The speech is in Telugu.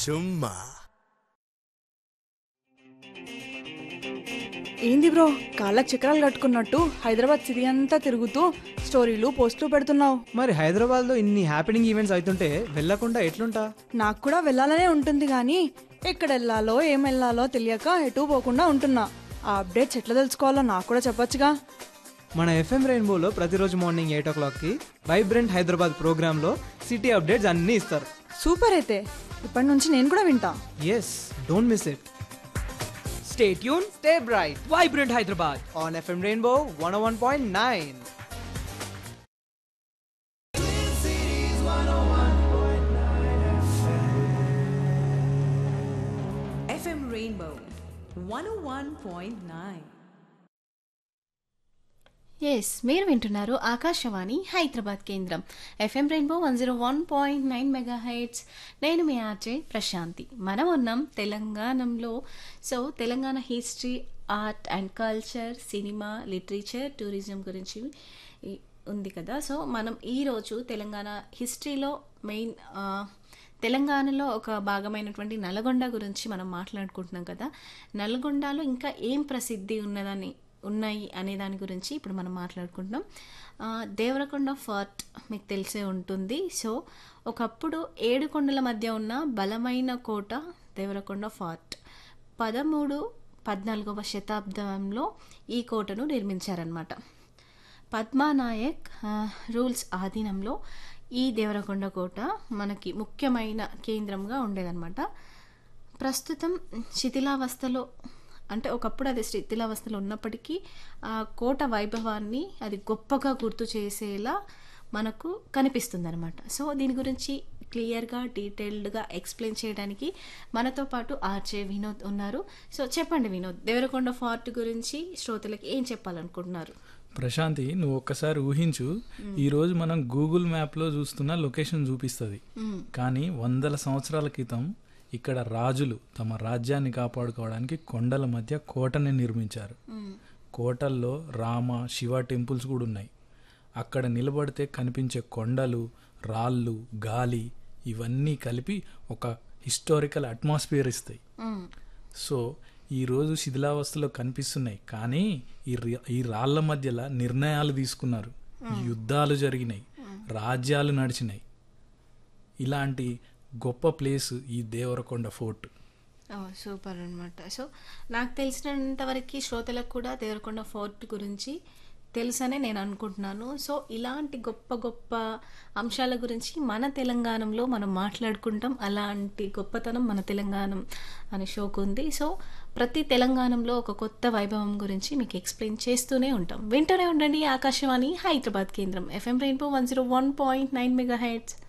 చుమ్మా ఏంది బ్రో కాళ్ళకి చక్రాలు కట్టుకున్నట్టు హైదరాబాద్ సిటీ అంతా తిరుగుతూ స్టోరీలు పోస్టులు పెడుతున్నావు మరి హైదరాబాద్లో ఇన్ని హ్యాపెనింగ్ ఈవెంట్స్ అవుతుంటే వెళ్ళకుండా ఎట్లుంటా నాకు కూడా వెళ్ళాలనే ఉంటుంది కానీ ఎక్కడ వెళ్ళాలో ఏం వెళ్ళాలో తెలియక ఎటు పోకుండా ఉంటున్నా ఆ అప్డేట్స్ ఎట్లా తెలుసుకోవాలో నాకు కూడా చెప్పొచ్చుగా మన ఎఫ్ఎం రెయిన్బోలో ప్రతిరోజు మార్నింగ్ ఎయిట్ ఓ క్లాక్కి వైబ్రెంట్ హైదరాబాద్ ప్రోగ్రాంలో సిటీ అప్డేట్స్ అన్నీ ఇస్తారు సూపర్ అయితే ఇప్పటి నుంచి నేను కూడా వింటా yes don't miss it stay tune stay bright vibrant Hyderabad on FM rainbow one one point nine FM Rainbow 101.9. Yes మీరు వింటున్నారు ఆకాశవాణి హైదరాబాద్ కేంద్రం FM rainbow one zero one point nine mega heights నేను మీ ఆర్జే ప్రశాంతి మనం ఉన్నాం తెలంగాణలో so Telangana history art and culture cinema literature tourism గురించి ఈ- ఉంది కదా సో మనం ఈరోజు తెలంగాణ హిస్టరీలో మెయిన్ ఆ, తెలంగాణలో ఒక భాగమైనటువంటి నల్గొండ గురించి మనం మాట్లాడుకుంటున్నాం కదా నల్గొండలో ఇంకా ఏం ప్రసిద్ధి ఉన్నదని ఉన్నాయి అనే దాని గురించి ఇప్పుడు మనం మాట్లాడుకుంటున్నాం ఆ, దేవరకొండ ఫోర్ట్ మీకు తెలిసే ఉంటుంది సో ఒకప్పుడు ఏడు కొండల మధ్య ఉన్న బలమైన కోట దేవరకొండ ఫోర్ట్ పదమూడు పద్నాలుగవ శతాబ్దంలో ఈ కోటను నిర్మించారనమాట పద్మానాయక్ ఆ, రూల్స్ ఆధీనంలో ఈ దేవరకొండ కోట మనకి ముఖ్యమైన కేంద్రంగా ఉండేదన్నమాట ప్రస్తుతం శిథిలావస్థలో అంటే ఒకప్పుడు అది శిథిలావస్థలో ఉన్నప్పటికీ ఆ కోట వైభవాన్ని అది గొప్పగా గుర్తు చేసేలా మనకు కనిపిస్తుంది అనమాట సో దీని గురించి క్లియర్గా డీటెయిల్డ్గా ఎక్స్ప్లెయిన్ చేయడానికి మనతో పాటు ఆర్జే వినోద్ ఉన్నారు సో చెప్పండి వినోద్ దేవరకొండ ఫోర్ట్ గురించి శ్రోతలకి ఏం చెప్పాలనుకుంటున్నారు ప్రశాంతి నువ్వు ఒక్కసారి ఊహించు ఈరోజు మనం గూగుల్ మ్యాప్లో చూస్తున్న లొకేషన్ చూపిస్తుంది కానీ వందల సంవత్సరాల క్రితం ఇక్కడ రాజులు తమ రాజ్యాన్ని కాపాడుకోవడానికి కొండల మధ్య కోటని నిర్మించారు కోటల్లో రామ శివ టెంపుల్స్ కూడా ఉన్నాయి అక్కడ నిలబడితే కనిపించే కొండలు రాళ్ళు గాలి ఇవన్నీ కలిపి ఒక హిస్టారికల్ అట్మాస్ఫియర్ ఇస్తాయి సో ఈరోజు శిథిలావస్థలో కనిపిస్తున్నాయి కానీ ఈ రి- ఈ రాళ్ల మధ్యలో నిర్ణయాలు తీసుకున్నారు యుద్ధాలు జరిగినాయి రాజ్యాలు నడిచినాయి ఇలాంటి గొప్ప ప్లేస్ ఈ దేవరకొండ ఫోర్ట్ ఓ, సూపర్ అనమాట సో నాకు తెలిసినంత వరకు శ్రోతలకు కూడా దేవరకొండ ఫోర్ట్ గురించి తెలుసనే నేను అనుకుంటున్నాను సో ఇలాంటి గొప్ప గొప్ప అంశాల గురించి మన తెలంగాణలో మనం మాట్లాడుకుంటాం అలాంటి గొప్పతనం మన తెలంగాణ అనే షోకు ఉంది సో ప్రతి తెలంగాణలో ఒక కొత్త వైభవం గురించి మీకు ఎక్స్ప్లెయిన్ చేస్తూనే ఉంటాం వింటూనే ఉండండి ఆకాశవాణి హైదరాబాద్ కేంద్రం FM rainbow one zero one point nine mega heads